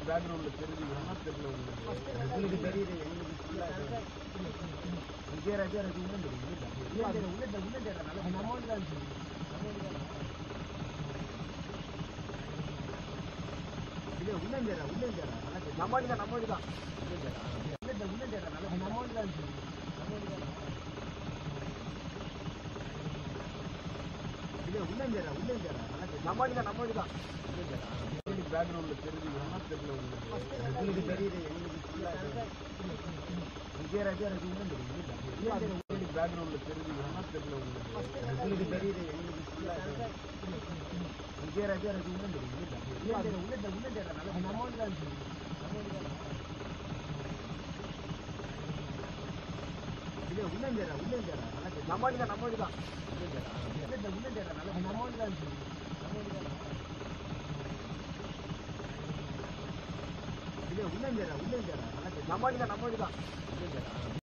பேக்ரவுண்ட்ல தெரிஞ்சுக்கணும்னா தெரியல உங்களுக்கு உங்களுக்கு தெரியுது எங்களுக்கு ஃபுல்லா விஜயராஜா அது உள்ள தெரியும் உள்ள உள்ள உள்ள தேடுறதுனால நம்ம வந்து தான் நம்ம வந்து தான் இல்ல உள்ள தேடுற உள்ள தேடுற நம்ம வண்டி தான் நம்ம வண்டி தான் உள்ள உள்ள தேடுறதுனால நம்ம வந்து தான் நம்ம வந்து தான் இல்ல உள்ள தேடுற உள்ள தேடுற நம்ம வண்டி தான் நம்ம வண்டி தான் பேக்ரவுண்ட்ல தெரிஞ்சுக்கணும்னா தெரியல உங்களுக்கு உங்களுக்கு தெரியுது எங்களுக்கு ஃபுல்லா விஜயராஜா அது உள்ள தெரியும் உள்ள பேக்ரவுண்ட்ல தெரிஞ்சுக்கணும்னா தெரியல உங்களுக்கு உங்களுக்கு தெரியுது எங்களுக்கு ஃபுல்லா விஜயராஜா அது உள்ள தெரியும் உள்ள உள்ள உள்ள தேடுறதுனால நம்ம வந்து தான் நம்ம வந்து தான் இல்ல உள்ள தேடுற உள்ள தேடுற நம்ம வண்டி தான் நம்ம வண்டி தான் உள்ள உள்ள தேடுறதுனால நம்ம வந்து தான் நம்ம வந்து தான் இல்ல உள்ள தேடுற உள்ள தேடுற நம்ம வண்டி தான் நம்ம வண்டி தான்